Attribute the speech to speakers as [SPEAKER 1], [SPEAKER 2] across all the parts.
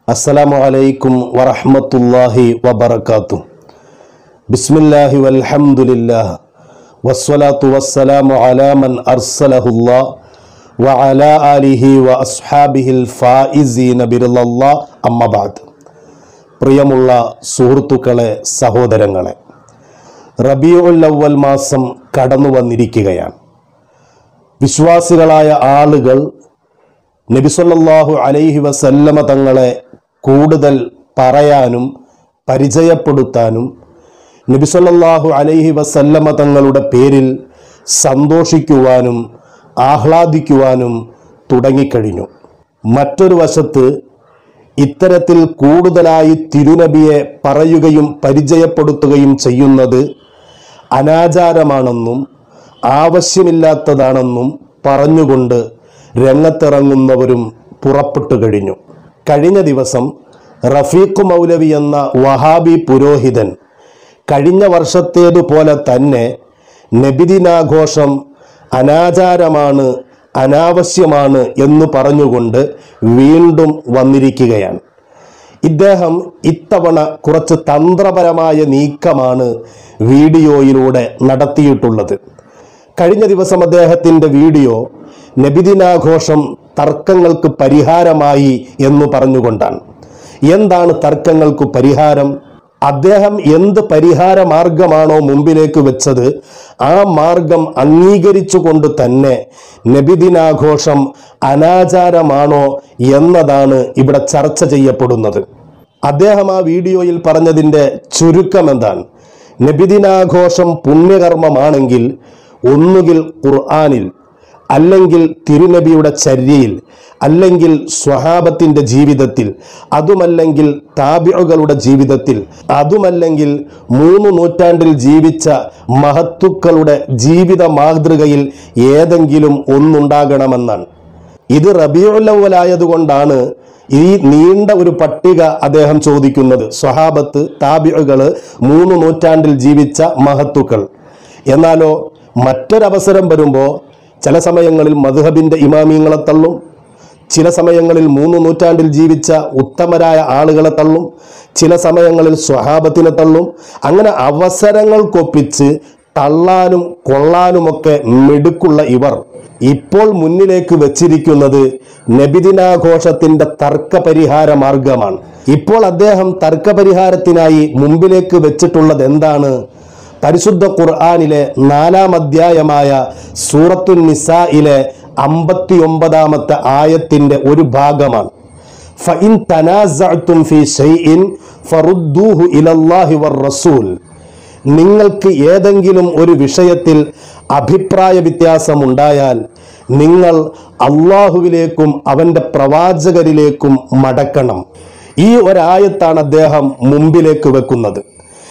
[SPEAKER 1] അസ്സലാമു അലൈക്കും വറഹ്മത്തുള്ളാഹി വബറകാത്തു ബിസ്മില്ലാഹി വൽഹംദുലില്ലാഹ് വസ്സലാത്തു വസ്സലാമു അലാ മൻ അർസലഹുല്ലാ വഅലാ ആലിഹി വ അസ്ഹാബിഹിൽ ഫായിസീന ബിറുല്ലാ അമ്മ ബഅദ് പ്രിയമുള്ള സുഹൃത്തുക്കളെ സഹോദരങ്ങളെ റബിയുൽ അവ്വൽ മാസം കടന്നു വന്നിരിക്കുകയാണ് വിശ്വാസികളായ ആളുകൾ നബിസല്ലാഹു അലൈഹി വസല്ലമ തങ്ങളെ കൂടുതൽ പറയാനും പരിചയപ്പെടുത്താനും നബിസല്ലാഹു അലൈഹി വസല്ലമ തങ്ങളുടെ പേരിൽ സന്തോഷിക്കുവാനും ആഹ്ലാദിക്കുവാനും തുടങ്ങിക്കഴിഞ്ഞു മറ്റൊരു വശത്ത് ഇത്തരത്തിൽ കൂടുതലായി തിരുനബിയെ പറയുകയും പരിചയപ്പെടുത്തുകയും ചെയ്യുന്നത് അനാചാരമാണെന്നും ആവശ്യമില്ലാത്തതാണെന്നും പറഞ്ഞുകൊണ്ട് രംഗത്തിറങ്ങുന്നവരും പുറപ്പെട്ടു കഴിഞ്ഞു കഴിഞ്ഞ ദിവസം റഫീഖ് മൗലവി എന്ന വഹാബി പുരോഹിതൻ കഴിഞ്ഞ വർഷത്തേതുപോലെ തന്നെ നബിദിനാഘോഷം അനാചാരമാണ് അനാവശ്യമാണ് എന്ന് പറഞ്ഞുകൊണ്ട് വീണ്ടും വന്നിരിക്കുകയാണ് ഇദ്ദേഹം ഇത്തവണ കുറച്ച് തന്ത്രപരമായ നീക്കമാണ് വീഡിയോയിലൂടെ നടത്തിയിട്ടുള്ളത് കഴിഞ്ഞ ദിവസം അദ്ദേഹത്തിൻ്റെ വീഡിയോ നബിദിനാഘോഷം തർക്കങ്ങൾക്ക് പരിഹാരമായി എന്ന് പറഞ്ഞുകൊണ്ടാണ് എന്താണ് തർക്കങ്ങൾക്ക് പരിഹാരം അദ്ദേഹം എന്ത് പരിഹാര മാർഗമാണോ മുമ്പിലേക്ക് വെച്ചത് ആ മാർഗം അംഗീകരിച്ചുകൊണ്ട് തന്നെ നബിദിനാഘോഷം അനാചാരമാണോ എന്നതാണ് ഇവിടെ ചർച്ച ചെയ്യപ്പെടുന്നത് അദ്ദേഹം ആ വീഡിയോയിൽ പറഞ്ഞതിൻ്റെ ചുരുക്കം എന്താണ് നബിദിനാഘോഷം പുണ്യകർമ്മമാണെങ്കിൽ ഒന്നുകിൽ ഖുർആാനിൽ അല്ലെങ്കിൽ തിരുനബിയുടെ ചര്യയിൽ അല്ലെങ്കിൽ സ്വഹാബത്തിൻ്റെ ജീവിതത്തിൽ അതുമല്ലെങ്കിൽ താബികളുടെ ജീവിതത്തിൽ അതുമല്ലെങ്കിൽ മൂന്ന് നൂറ്റാണ്ടിൽ ജീവിച്ച മഹത്തുക്കളുടെ ജീവിത മാതൃകയിൽ ഏതെങ്കിലും ഒന്നുണ്ടാകണമെന്നാണ് ഇത് റബിയുള്ളവലായതുകൊണ്ടാണ് ഈ നീണ്ട ഒരു പട്ടിക അദ്ദേഹം ചോദിക്കുന്നത് സ്വഹാബത്ത് താബികൾ മൂന്ന് നൂറ്റാണ്ടിൽ ജീവിച്ച മഹത്തുക്കൾ എന്നാലോ മറ്റൊരവസരം വരുമ്പോൾ ചില സമയങ്ങളിൽ മധുഹബിൻ്റെ ഇമാമിയങ്ങളെ തള്ളും ചില സമയങ്ങളിൽ മൂന്ന് നൂറ്റാണ്ടിൽ ജീവിച്ച ഉത്തമരായ ആളുകളെ തള്ളും ചില സമയങ്ങളിൽ സ്വഹാബത്തിനെ തള്ളും അങ്ങനെ അവസരങ്ങൾക്കൊപ്പിച്ച് തള്ളാനും കൊള്ളാനുമൊക്കെ മിടുക്കുള്ള ഇവർ ഇപ്പോൾ മുന്നിലേക്ക് വെച്ചിരിക്കുന്നത് നബിദിനാഘോഷത്തിന്റെ തർക്കപരിഹാര മാർഗമാണ് ഇപ്പോൾ അദ്ദേഹം തർക്കപരിഹാരത്തിനായി മുമ്പിലേക്ക് വെച്ചിട്ടുള്ളത് എന്താണ് പരിശുദ്ധ ഖുർആാനിലെ നാലാം അധ്യായമായ സൂറത്തുൻ നിസായിലെ അമ്പത്തി ഒമ്പതാമത്തെ ആയത്തിന്റെ ഒരു ഭാഗമാണ് ഫഇൻ തനാസഅ്തും ഫീ ഷൈഇൻ ഫറുദ്ദൂഹു ഇലല്ലാഹി വർ റസൂൽ നിങ്ങൾക്ക് ഏതെങ്കിലും ഒരു വിഷയത്തിൽ അഭിപ്രായ വ്യത്യാസമുണ്ടായാൽ നിങ്ങൾ അള്ളാഹുവിലേക്കും അവൻ്റെ പ്രവാചകരിലേക്കും മടക്കണം ഈ ഒരായത്താണ് അദ്ദേഹം മുമ്പിലേക്ക് വെക്കുന്നത്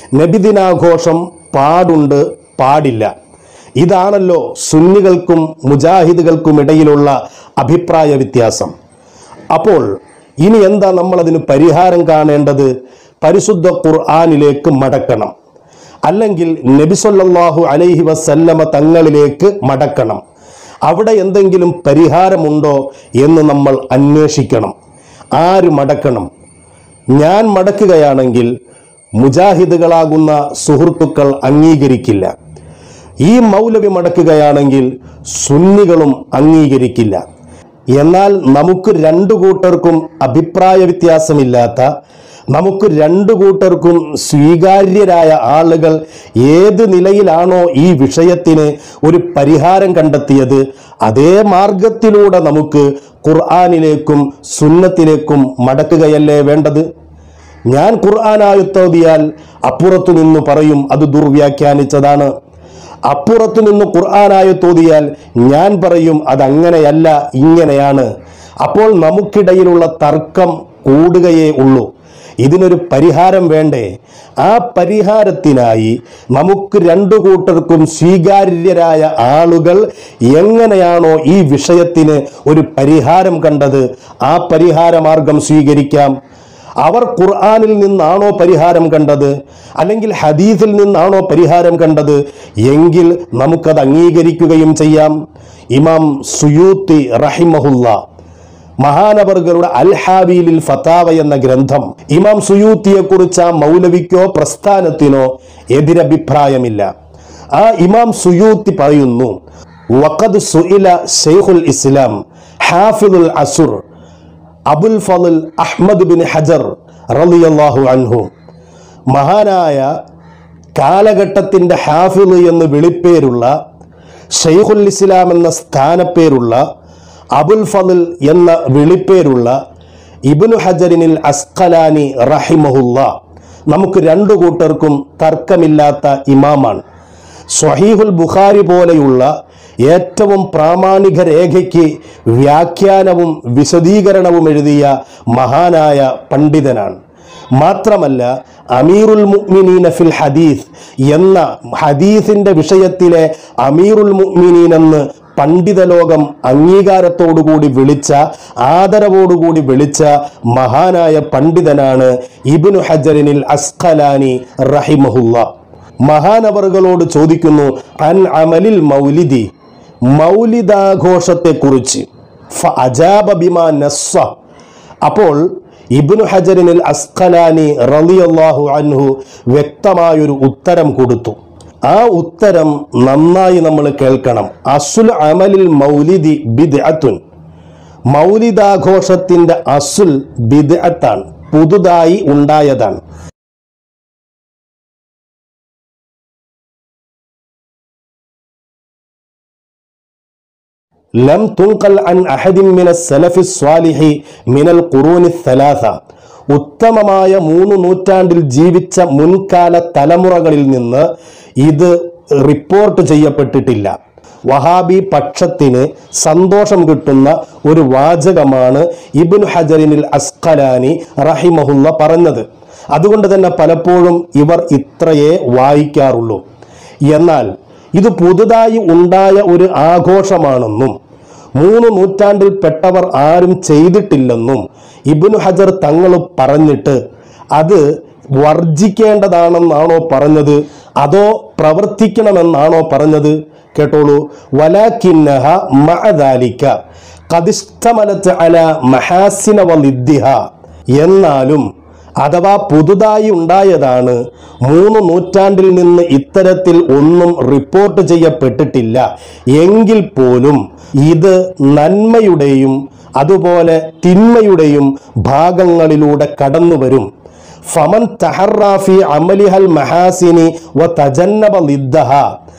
[SPEAKER 1] നബിദിനാഘോഷം പാടുണ്ട് പാടില്ല ഇതാണല്ലോ സുന്നികൾക്കും മുജാഹിദുകൾക്കും ഇടയിലുള്ള അഭിപ്രായ വ്യത്യാസം അപ്പോൾ ഇനി എന്താ നമ്മൾ അതിന് പരിഹാരം കാണേണ്ടത് പരിശുദ്ധ ഖുർആാനിലേക്ക് മടക്കണം അല്ലെങ്കിൽ നബിസൊല്ലാഹു അലൈഹി വസല്ലമ തങ്ങളിലേക്ക് മടക്കണം അവിടെ എന്തെങ്കിലും പരിഹാരമുണ്ടോ എന്ന് നമ്മൾ അന്വേഷിക്കണം ആര് മടക്കണം ഞാൻ മടക്കുകയാണെങ്കിൽ മുജാഹിദുകളാകുന്ന സുഹൃത്തുക്കൾ അംഗീകരിക്കില്ല ഈ മൗലവി മടക്കുകയാണെങ്കിൽ സുന്നികളും അംഗീകരിക്കില്ല എന്നാൽ നമുക്ക് രണ്ടു കൂട്ടർക്കും അഭിപ്രായ വ്യത്യാസമില്ലാത്ത നമുക്ക് രണ്ടു കൂട്ടർക്കും സ്വീകാര്യരായ ആളുകൾ ഏത് നിലയിലാണോ ഈ വിഷയത്തിന് ഒരു പരിഹാരം കണ്ടെത്തിയത് അതേ മാർഗത്തിലൂടെ നമുക്ക് ഖുർആാനിലേക്കും സുന്നത്തിലേക്കും മടക്കുകയല്ലേ വേണ്ടത് ഞാൻ ഖുർആാനായുത്തോതിയാൽ അപ്പുറത്തു നിന്ന് പറയും അത് ദുർവ്യാഖ്യാനിച്ചതാണ് അപ്പുറത്തു നിന്ന് ഖുർആാനായി തോതിയാൽ ഞാൻ പറയും അതങ്ങനെയല്ല ഇങ്ങനെയാണ് അപ്പോൾ നമുക്കിടയിലുള്ള തർക്കം കൂടുകയേ ഉള്ളൂ ഇതിനൊരു പരിഹാരം വേണ്ടേ ആ പരിഹാരത്തിനായി നമുക്ക് രണ്ടു കൂട്ടർക്കും സ്വീകാര്യരായ ആളുകൾ എങ്ങനെയാണോ ഈ വിഷയത്തിന് ഒരു പരിഹാരം കണ്ടത് ആ പരിഹാര മാർഗം സ്വീകരിക്കാം അവർ ഖുർആാനിൽ നിന്നാണോ പരിഹാരം കണ്ടത് അല്ലെങ്കിൽ ഹദീസിൽ നിന്നാണോ പരിഹാരം കണ്ടത് എങ്കിൽ നമുക്കത് അംഗീകരിക്കുകയും ചെയ്യാം ഇമാം സുയൂത്തി റഹിമഹുല്ല മഹാനവറുകളുടെ അൽ ഹാബീലിൽ ഫത്താവ എന്ന ഗ്രന്ഥം ഇമാം സുയൂത്തിയെ കുറിച്ച് ആ മൗലവിക്കോ പ്രസ്ഥാനത്തിനോ എതിരഭിപ്രായമില്ല ആ ഇമാം സുയൂത്തി പറയുന്നു വഖദ് സുഇല ഷെയ്ഖുൽ ഇസ്ലാം ഹാഫിദുൽ അസുർ അബുൽ ഫضൽ അഹ്മദ് ബിൻ ഹജർ റളിയല്ലാഹു അൻഹു മഹാനായ കാലഘട്ടത്തിൻ്റെ ഹാഫിദ് എന്ന് വിളിപ്പേരുള്ള ഷെയ്ഖുൽ ഇസ്ലാം എന്ന സ്ഥാനപ്പേരുള്ള അബുൽ ഫضൽ എന്ന വിളിപ്പേരുള്ള ഇബ്നു ഹജറിനിൽ അസ്കലാനി റഹിമഹുല്ല നമുക്ക് രണ്ടു കൂട്ടർക്കും തർക്കമില്ലാത്ത ഇമാമാണ് സ്വഹീഹുൽ ബുഖാരി പോലെയുള്ള ഏറ്റവും പ്രാമാണിക രേഖയ്ക്ക് വ്യാഖ്യാനവും വിശദീകരണവും എഴുതിയ മഹാനായ പണ്ഡിതനാണ് മാത്രമല്ല അമീറുൽ മുഅ്മിനീന ഫിൽ ഹദീസ് എന്ന ഹദീസിന്റെ വിഷയത്തിലെ അമീറുൽ മുഅ്മിനീൻ എന്ന് പണ്ഡിത ലോകം അംഗീകാരത്തോടുകൂടി വിളിച്ച ആദരവോടുകൂടി വിളിച്ച മഹാനായ പണ്ഡിതനാണ് ഇബ്നു ഹജറിനിൽ അസ്ഖലാനി റഹിമഹുല്ല മഹാനവറുകളോട് ചോദിക്കുന്നു അൻ അമലിൽ മൗലിദി മൗലിദാഘോഷത്തെക്കുറിച്ച് ഫ അജാബ ബിമാ നസ്സ അപ്പോൾ ഇബ്നു ഹജറിനിൽ അസ്ഖലാനി റളിയല്ലാഹു അൻഹു വ്യക്തമായൊരു ഉത്തരം കൊടുത്തു ആ ഉത്തരം നന്നായി നമ്മൾ കേൾക്കണം അസുൽ അമലിൽ മൗലിദി ബിദ്അത്തുൻ മൗലിദാഘോഷത്തിന്റെ അസുൽ ബിദ്അത്താണ് പുതുതായി ഉണ്ടായതാണ് ലം തുങ്കൽ അൻ അഹദിൻ മിന സലഫി സ്വാലിഹി മിനൽ ഖുറൂനി സലാസ ഉത്തമമായ മൂന്ന് നൂറ്റാണ്ടിൽ ജീവിച്ച മുൻകാല തലമുറകളിൽ നിന്ന് ഇത് റിപ്പോർട്ട് ചെയ്യപ്പെട്ടിട്ടില്ല വഹാബി പക്ഷത്തിന് സന്തോഷം കിട്ടുന്ന ഒരു വാചകമാണ് ഇബ്നു ഹജറിനിൽ അസ്ഖലാനി റഹിമഹുല്ല പറഞ്ഞത് അതുകൊണ്ട് തന്നെ പലപ്പോഴും ഇവർ ഇത്രയേ വായിക്കാറുള്ളൂ എന്നാൽ ഇത് പുതുതായി ഉണ്ടായ ഒരു ആഘോഷമാണെന്നും മൂന്ന് നൂറ്റാണ്ടിൽ പെട്ടവർ ആരും ചെയ്തിട്ടില്ലെന്നും ഇബ്നു ഹജർ തങ്ങൾ പറഞ്ഞിട്ട് അത് വർജിക്കേണ്ടതാണെന്നാണോ പറഞ്ഞത് അതോ പ്രവർത്തിക്കണമെന്നാണോ പറഞ്ഞത് കേട്ടോളൂ വലാക്കിന്നഹ മഅദാലിക കദിഷ്ടമലത്ത് അല മഹാസിന വലിദ്ദിഹ എന്നാലും അഥവാ പുതുതായി ഉണ്ടായതാണ് മൂന്ന് നൂറ്റാണ്ടിൽ നിന്ന് ഇത്തരത്തിൽ ഒന്നും റിപ്പോർട്ട് ചെയ്യപ്പെട്ടിട്ടില്ല എങ്കിൽ പോലും ഇത് നന്മയുടെയും അതുപോലെ തിന്മയുടെയും ഭാഗങ്ങളിലൂടെ കടന്നു വരും ഫമൻ തഹറാഫി അമലിഹൽ മഹാസിനി വ തജന്നബ ലിദ്ദഹ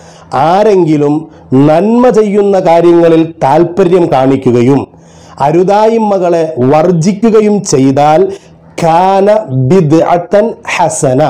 [SPEAKER 1] ആരെങ്കിലും നന്മ ചെയ്യുന്ന കാര്യങ്ങളിൽ താല്പര്യം കാണിക്കുകയും അരുതായ്മകളെ വർജിക്കുകയും ചെയ്താൽ കാന ബിദ്അത്തൻ ഹസന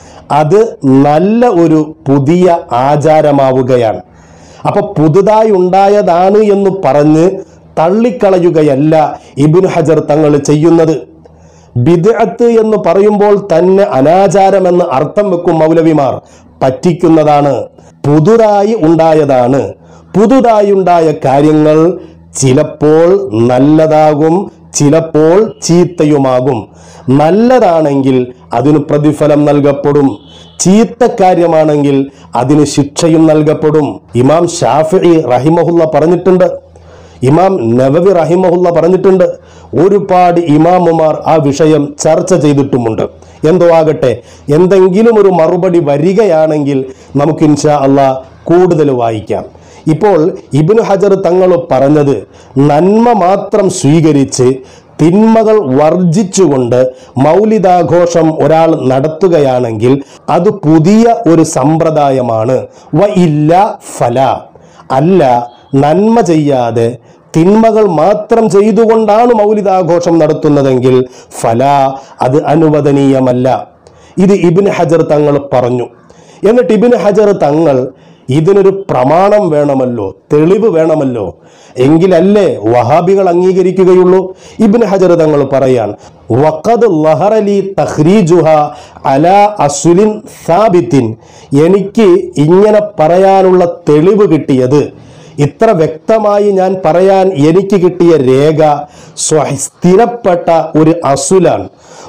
[SPEAKER 1] അത് നല്ല ഒരു പുതിയ ആചാരമാവുകയാണ് അപ്പൊ പുതുതായി ഉണ്ടായതാണ് എന്ന് പറഞ്ഞ് തള്ളിക്കളയുകയല്ല ഇബിൻ ഹജർ തങ്ങൾ ചെയ്യുന്നത് ബിദ്അത്ത് എന്ന് പറയുമ്പോൾ തന്നെ അനാചാരമെന്ന് അർത്ഥം വെക്കും മൗലവിമാർ പറ്റിക്കുന്നതാണ് പുതുതായി ഉണ്ടായതാണ് പുതുതായി ഉണ്ടായ കാര്യങ്ങൾ ചിലപ്പോൾ നല്ലതാകും ചിലപ്പോൾ ചീത്തയുമാകും നല്ലതാണെങ്കിൽ അതിന് പ്രതിഫലം നൽകപ്പെടും ചീത്ത കാര്യമാണെങ്കിൽ അതിന് ശിക്ഷയും നൽകപ്പെടും ഇമാം ഷാഫി റഹിമഹുല്ല പറഞ്ഞിട്ടുണ്ട് ഇമാം നവവി റഹിമഹുല്ല പറഞ്ഞിട്ടുണ്ട് ഒരുപാട് ഇമാമുമാർ ആ വിഷയം ചർച്ച ചെയ്തിട്ടുമുണ്ട് എന്തോ ആകട്ടെ എന്തെങ്കിലും ഒരു മറുപടി വരികയാണെങ്കിൽ നമുക്ക് ഇൻഷാ അള്ളാ കൂടുതൽ വായിക്കാം ഇപ്പോൾ ഇബ്നു ഹജർ തങ്ങൾ പറഞ്ഞത് നന്മ മാത്രം സ്വീകരിച്ച് തിന്മകൾ വർജിച്ചുകൊണ്ട് മൗലിതാഘോഷം ഒരാൾ നടത്തുകയാണെങ്കിൽ അത് പുതിയ ഒരു സമ്പ്രദായമാണ് വ ഇല്ല ഫല അല്ല നന്മ ചെയ്യാതെ തിന്മകൾ മാത്രം ചെയ്തുകൊണ്ടാണ് മൗലിതാഘോഷം നടത്തുന്നതെങ്കിൽ ഫല അത് അനുവദനീയമല്ല ഇത് ഇബിന് ഹജർ തങ്ങൾ പറഞ്ഞു എന്നിട്ട് ഇബിന് ഹജർ തങ്ങൾ ഇതിനൊരു പ്രമാണം വേണമല്ലോ തെളിവ് വേണമല്ലോ എങ്കിലല്ലേ വഹാബികൾ അംഗീകരിക്കുകയുള്ളൂ ഇബിന് ഹജർ തങ്ങൾ പറയാൻ വഖദ് ലഹറലി തഹ്രീജുഹ അല അസുലിൻ സാബിത്തിൻ എനിക്ക് ഇങ്ങനെ പറയാനുള്ള തെളിവ് കിട്ടിയത് ഇത്ര വ്യക്തമായി ഞാൻ പറയാൻ എനിക്ക് കിട്ടിയ രേഖ സ്വ- സ്ഥിരപ്പെട്ട ഒരു അസുലാണ്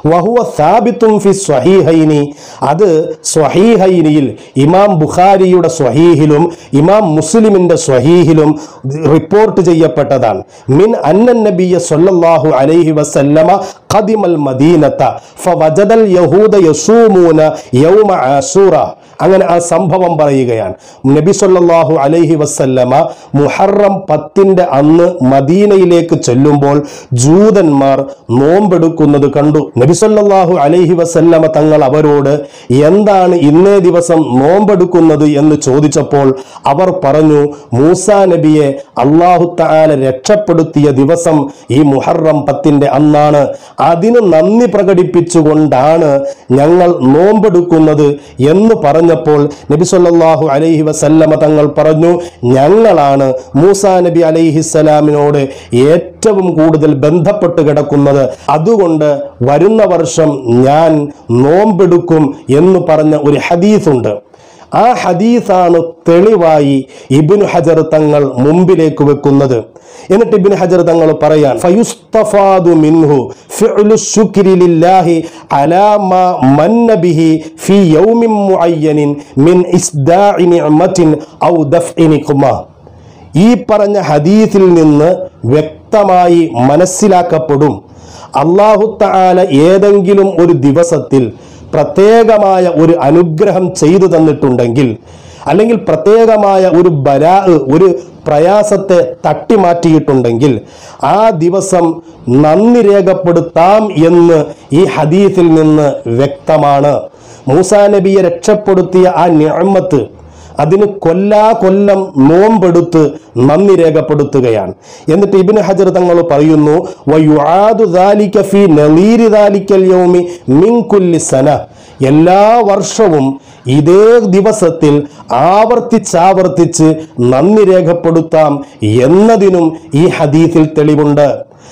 [SPEAKER 1] വഹുവ സാബിത്തും ഫി സ്വഹീഹൈനി അത് സ്വഹീഹൈനിയിൽ ഇമാം ബുഖാരിയുടെ സ്വഹീഹിലും ഇമാം മുസ്ലിമിന്റെ സ്വഹീഹിലും റിപ്പോർട്ട് ചെയ്യപ്പെട്ടതാണ് മിൻ അന്നൻ നബിയ സല്ലല്ലാഹു അലൈഹി വസല്ലമ ഖദിമൽ മദീനത്ത ഫവജദൽ യഹൂദ യസൂമൂന യൗമ ആസൂറ അങ്ങനെ ആ സംഭവം പറയുകയാണ് നബി സല്ലല്ലാഹു അലൈഹി വസല്ലമ മുഹറം പത്തിന്റെ അന്ന് മദീനയിലേക്ക് ചെല്ലുമ്പോൾ ജൂതന്മാർ നോമ്പെടുക്കുന്നത് കണ്ടു നബി സല്ലല്ലാഹു അലൈഹി വസല്ലമ തങ്ങൾ അവരോട് എന്താണ് ഇന്നേ ദിവസം നോമ്പെടുക്കുന്നത് എന്ന് ചോദിച്ചപ്പോൾ അവർ പറഞ്ഞു മൂസാ നബിയെ അള്ളാഹു തആല രക്ഷപ്പെടുത്തിയ ദിവസം ഈ മുഹറം പത്തിന്റെ അന്നാണ് അതിന് നന്ദി പ്രകടിപ്പിച്ചുകൊണ്ടാണ് ഞങ്ങൾ നോമ്പെടുക്കുന്നത് എന്ന് പറഞ്ഞപ്പോൾ നബി സല്ലല്ലാഹു അലൈഹി വസല്ലമ തങ്ങൾ പറഞ്ഞു ഞങ്ങളാണ് മൂസാ നബി അലൈഹിസ്സലാമിനോട് ഏറ്റവും കൂടുതൽ ബന്ധപ്പെട്ട് കിടക്കുന്നത് അതുകൊണ്ട് വരുന്ന വർഷം ഞാൻ നോമ്പെടുക്കും എന്ന് പറഞ്ഞ ഒരു ഹദീസുണ്ട് ആ ഹദീസാണ് തെളിവായി ഇബ്നു ഹജർ തങ്ങൾ മുമ്പിലേക്ക് വെക്കുന്നത് എന്നിട്ട് ഇബ്നു ഹജർ തങ്ങൾ പറയാൻ ഫയുസ്തഫാദു മിൻഹു ഫിഅ്ലു ശുക്രി ലില്ലാഹി അലാ മാ മന്ന ബിഹി ഫി യൗമിൻ മുഅയ്യനിൻ മിൻ ഇസ്ദാഇ നിഅമത്തിൻ ഔ ദഫ്ഇ നിഖ്മ ഈ പറഞ്ഞ ഹദീസിൽ നിന്ന് വ്യക്തമായി മനസ്സിലാക്കപ്പെടും അള്ളാഹു തആല ഏതെങ്കിലും ഒരു ദിവസത്തിൽ പ്രത്യേകമായ ഒരു അനുഗ്രഹം ചെയ്തു തന്നിട്ടുണ്ടെങ്കിൽ അല്ലെങ്കിൽ പ്രത്യേകമായ ഒരു ബലാ ഒരു പ്രയാസത്തെ തട്ടിമാറ്റിയിട്ടുണ്ടെങ്കിൽ ആ ദിവസം നന്ദി രേഖപ്പെടുത്താം എന്ന് ഈ ഹദീസിൽ നിന്ന് വ്യക്തമാണ് മൂസാ നബിയെ രക്ഷപ്പെടുത്തിയ ആ നിഅമത്ത് അതിന് കൊല്ലാ കൊല്ലം നോമ്പെടുത്ത് നന്ദി രേഖപ്പെടുത്തുകയാണ് എന്നിട്ട് ഇബ്നു ഹജർ തങ്ങൾ പറയുന്നു വയുആദു ദാലിക ഫീ നളീരി ദാലിക്കൽ യൗമി മിൻ കുല്ലി സന എല്ലാ വർഷവും ഇതേ ദിവസത്തിൽ ആവർത്തിച്ചാവർത്തിച്ച് നന്ദി രേഖപ്പെടുത്താം എന്നതിനും ഈ ഹദീസിൽ തെളിവുണ്ട്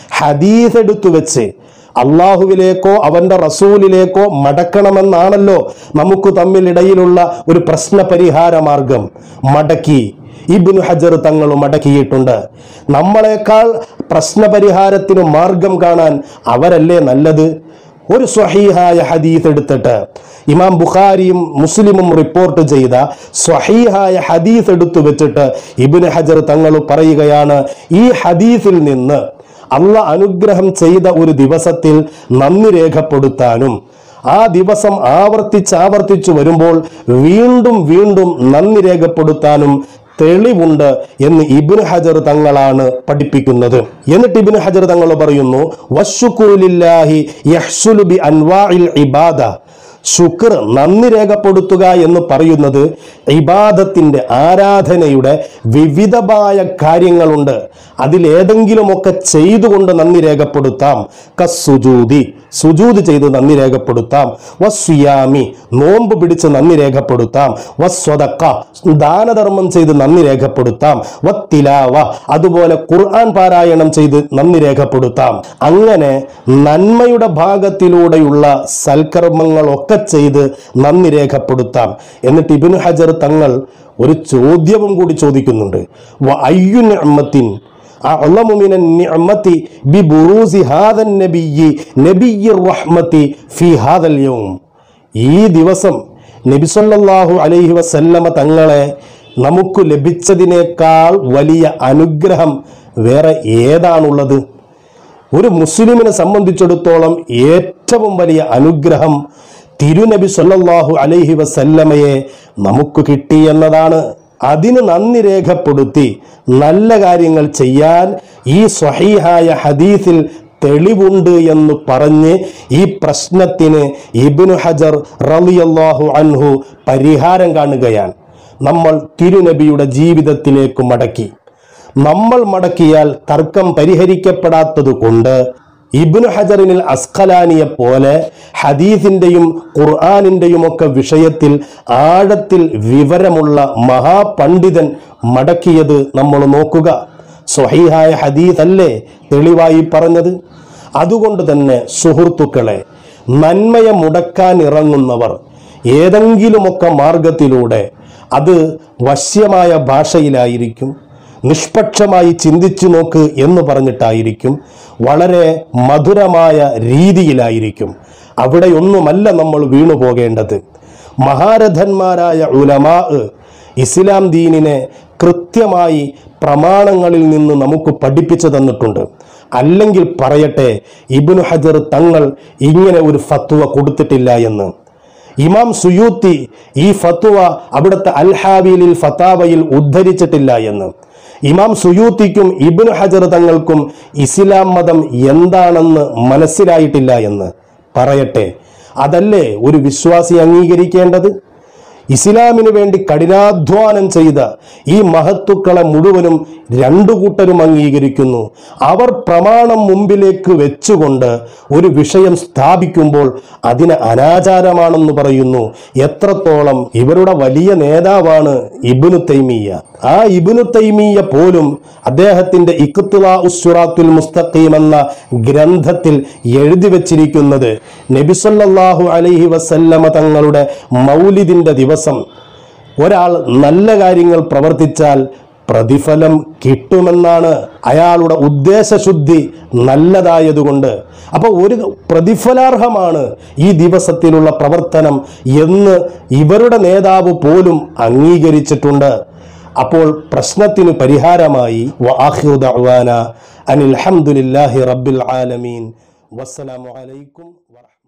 [SPEAKER 1] ഹദീസ് എടുത്തു വെച്ച് അള്ളാഹുവിലേക്കോ അവന്റെ റസൂലിലേക്കോ മടക്കണമെന്നാണല്ലോ നമുക്ക് തമ്മിലിടയിലുള്ള ഒരു പ്രശ്ന പരിഹാര മാർഗം മടക്കി ഇബ്നു ഹജർ തങ്ങൾ മടക്കിയിട്ടുണ്ട് നമ്മളെക്കാൾ പ്രശ്ന പരിഹാരത്തിന് മാർഗം കാണാൻ അവരല്ലേ നല്ലത് ഒരു സ്വഹീഹായ ഹദീസ് എടുത്തിട്ട് ഇമാം ബുഖാരിയും മുസ്ലിമും റിപ്പോർട്ട് ചെയ്ത സ്വഹീഹായ ഹദീസ് എടുത്തു വെച്ചിട്ട് ഇബ്നു ഹജർ തങ്ങൾ പറയുകയാണ് ഈ ഹദീസിൽ നിന്ന് അള്ള അനുഗ്രഹം ചെയ്ത ഒരു ദിവസത്തിൽ നന്ദി രേഖപ്പെടുത്താനും ആ ദിവസം ആവർത്തിച്ച് ആവർത്തിച്ചു വരുമ്പോൾ വീണ്ടും വീണ്ടും നന്ദി രേഖപ്പെടുത്താനും തെളിവുണ്ട് എന്ന് ഇബ്നു ഹജർ തങ്ങളാണ് പഠിപ്പിക്കുന്നത് എന്നിട്ട് ഇബ്നു ഹജർ തങ്ങൾ പറയുന്നു വശുക്കുലില്ലാഹി യഹ്സുലു ബി അൻവാഇൽ ഇബാദ ശുക്ർ നന്ദി രേഖപ്പെടുത്തുക എന്ന് പറയുന്നത് ഇബാദത്തിന്റെ ആരാധനയുടെ വിവിധമായ കാര്യങ്ങളുണ്ട് അതിലേതെങ്കിലുമൊക്കെ ചെയ്തുകൊണ്ട് നന്ദി രേഖപ്പെടുത്താം കസുജൂതി സുജൂത് ചെയ്ത് നന്ദി രേഖപ്പെടുത്താം വസ്വിയാമി നോമ്പ് പിടിച്ച് നന്ദി രേഖപ്പെടുത്താം വസ്വതക്ക ദാനധർമ്മം ചെയ്ത് നന്ദി രേഖപ്പെടുത്താം വത്തിലാവ അതുപോലെ ഖുർആൻ പാരായണം ചെയ്ത് നന്ദി രേഖപ്പെടുത്താം അങ്ങനെ നന്മയുടെ ഭാഗത്തിലൂടെയുള്ള സൽക്കർമ്മങ്ങളൊക്കെ ചെയ്ത് നന്ദി രേഖപ്പെടുത്താം എന്നിട്ട് ഇബിന് ഹജർ തങ്ങൾ ഒരു ചോദ്യവും കൂടി ചോദിക്കുന്നുണ്ട് വ അയ്യു നിഅമത്തിൻ أعظم من النعمة ببروز هذا النبي نبي الرحمة في هذا اليوم ഈ ദിവസം നബിസല്ലാഹു അലൈഹി വസല്ലമ തങ്ങളെ നമുക്ക് ലഭിച്ചതിനേക്കാൾ വലിയ അനുഗ്രഹം വേറെ ഏതാണുള്ളത് ഒരു മുസ്ലിമിനെ സംബന്ധിച്ചിടത്തോളം ഏറ്റവും വലിയ അനുഗ്രഹം തിരുനബി സല്ലല്ലാഹു അലൈഹി വസല്ലമയെ നമുക്ക് കിട്ടി എന്നതാണ് അതിന് നന്ദി രേഖപ്പെടുത്തി നല്ല കാര്യങ്ങൾ ചെയ്യാൻ ഈ സ്വഹീഹായ ഹദീസിൽ തെളിവുണ്ട് എന്ന് പറഞ്ഞ് ഈ പ്രശ്നത്തിന് ഇബ്നു ഹജർ റളിയല്ലാഹു അൻഹു പരിഹാരം കാണുകയാണ് നമ്മൾ തിരുനബിയുടെ ജീവിതത്തിലേക്ക് മടക്കി നമ്മൾ മടക്കിയാൽ തർക്കം പരിഹരിക്കപ്പെടാത്തത് കൊണ്ട് ഇബ്നു ഹജറിനിൽ അസ്ഖലാനിയെ പോലെ ഹദീസിന്റെയും ഖുർആാനിന്റെയും ഒക്കെ വിഷയത്തിൽ ആഴത്തിൽ വിവരമുള്ള മഹാപണ്ഡിതൻ മടക്കിയത് നമ്മൾ നോക്കുക സ്വഹീഹായ ഹദീസ് അല്ലേ തെളിവായി പറഞ്ഞത് അതുകൊണ്ട് തന്നെ സുഹൃത്തുക്കളെ നന്മയെ മുടക്കാൻ ഇറങ്ങുന്നവർ ഏതെങ്കിലുമൊക്കെ മാർഗത്തിലൂടെ അത് വശ്യമായ ഭാഷയിലായിരിക്കും നിഷ്പക്ഷമായി ചിന്തിച്ചു നോക്ക് എന്ന് പറഞ്ഞിട്ടായിരിക്കും വളരെ മധുരമായ രീതിയിലായിരിക്കും അവിടെയൊന്നുമല്ല നമ്മൾ വീണു പോകേണ്ടത് മഹാരഥന്മാരായ ഉലമാ ഇസ്ലാം ദീനിനെ കൃത്യമായി പ്രമാണങ്ങളിൽ നിന്ന് നമുക്ക് പഠിപ്പിച്ചു തന്നിട്ടുണ്ട് അല്ലെങ്കിൽ പറയട്ടെ ഇബ്നു ഹജർ തങ്ങൾ ഇങ്ങനെ ഒരു ഫത്വ കൊടുത്തിട്ടില്ല എന്ന് ഇമാം സുയൂത്തി ഈ ഫത്വ അവിടുത്തെ അൽഹാബിലിൽ ഫത്താവയിൽ ഉദ്ധരിച്ചിട്ടില്ല എന്ന് ഇമാം സുയൂത്തിക്കും ഇബ്നു ഹജർ തങ്ങൾക്കും ഇസ്ലാം മതം എന്താണെന്ന് മനസ്സിലായിട്ടില്ല എന്ന് പറയട്ടെ അതല്ലേ ഒരു വിശ്വാസി അംഗീകരിക്കേണ്ടത് ഇസ്ലാമിന് വേണ്ടി കഠിനാധ്വാനം ചെയ്ത ഈ മഹത്തുക്കളെ മുഴുവനും രണ്ടു കൂട്ടരും അംഗീകരിക്കുന്നു അവർ പ്രമാണം മുമ്പിലേക്ക് വെച്ചുകൊണ്ട് ഒരു വിഷയം സ്ഥാപിക്കുമ്പോൾ അതിന് അനാചാരമാണെന്ന് പറയുന്നു എത്രത്തോളം ഇവരുടെ വലിയ നേതാവാണ് ഇബിനു തൈമിയ ആ ഇബിനു തൈമിയ പോലും അദ്ദേഹത്തിന്റെ ഇഖ്തുലാ ഉസ്സുറാത്തുൽ മുസ്തഖീം എന്ന ഗ്രന്ഥത്തിൽ എഴുതി വച്ചിരിക്കുന്നത് നബിസല്ലാഹു അലൈഹി വസല്ലമ തങ്ങളുടെ മൗലിദിന്റെ ദിവസം ഒരാൾ നല്ല കാര്യങ്ങൾ പ്രവർത്തിച്ചാൽ പ്രതിഫലം കിട്ടുമെന്നാണ് അയാളുടെ ഉദ്ദേശശുദ്ധി നല്ലതായതുകൊണ്ട് അപ്പോൾ ഒരു പ്രതിഫലാർഹമാണ് ഈ ദിവസത്തിലുള്ള പ്രവർത്തനം എന്ന് ഇവരുടെ നേതാവ് പോലും അംഗീകരിച്ചിട്ടുണ്ട് അപ്പോൾ പ്രശ്നത്തിന് പരിഹാരമായി വആഖിറു ദഅ്വാന അനിൽ ഹംദുലില്ലാഹി റബ്ബിൽ ആലമീൻ വസ്സലാമു അലൈക്കും വറഹ്മത്തുള്ളാഹി